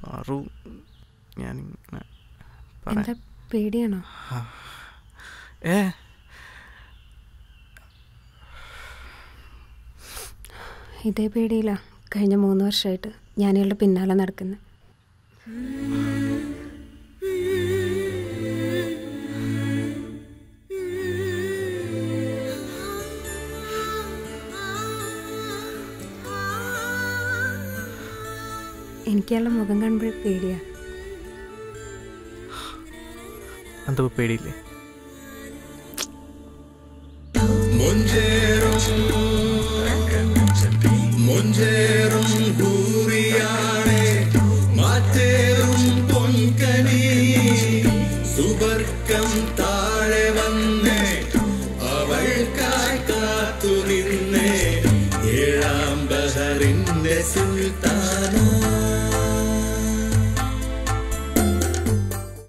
പാറു ഞാൻ എന്താ പേടിയാണോ ഏ ഇതേ പേടിയില്ല കഴിഞ്ഞ മൂന്ന് വർഷമായിട്ട് ഞാൻ ഇയാളുടെ പിന്നാലെ നടക്കുന്നത് എനിക്ക് അയാളുടെ മുഖം കാണുമ്പോഴേ പേടിയാ എന്താ പേടിയില്ലേ മൊഞ്ചേറും ഭൂരിയാണേ മാറ്റേറും പൊൻകനി സുവർക്കം താഴെ വന്നേ അവൾക്കായി കാത്തു നിന്നേ ഏഴാം ബഹറിന്റെ സുൽത്താന